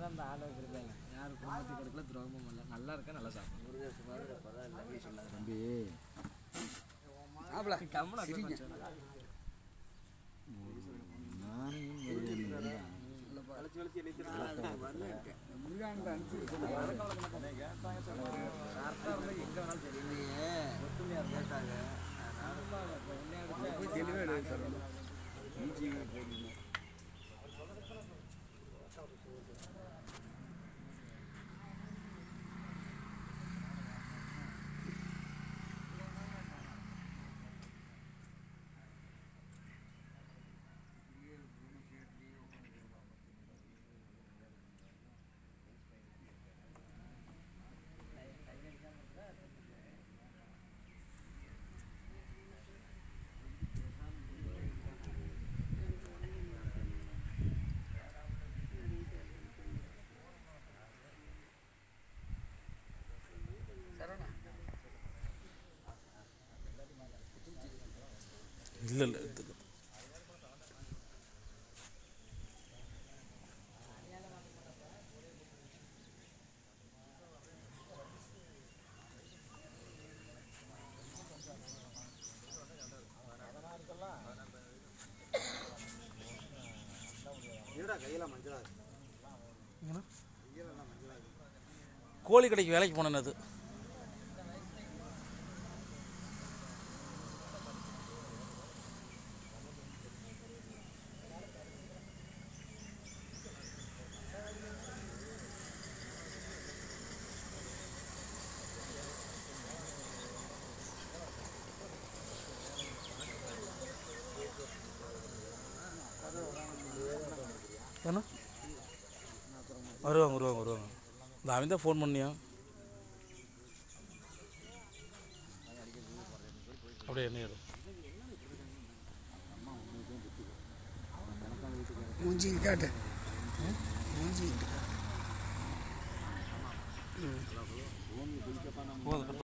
தான் அந்த ஆளை வச்சிருக்காங்க யார் குடும்பத்துக்கு கொடுக்கல துரோகமும் இல்லை நல்லா இருக்க நல்லா சாப்பிடும் தம்பி மாப்பிள கம்முனா சரிங்க. நானும் வருவேன் முருகானந்த அனுப்பிச்சு ஷார்ப்பாக இருந்தால் எங்கே வேணாலும் தெரியும் ஒத்துமையாக கேட்டாங்க போய் தெளிவாக எழுதி தரணும் ஈஜி போடணும் சரவணா இல்லை இல்லை இது எங்கண்ணா? கோழி கடைக்கு வேலைக்கு போனேன் அது ஏண்ணா வருவாங்க வருவாங்க வருவாங்க இந்த அவன் தான் ஃபோன் பண்ணியா அப்படியே என்ன எடு மூஞ்சி காட்டு மூஞ்சி போதும்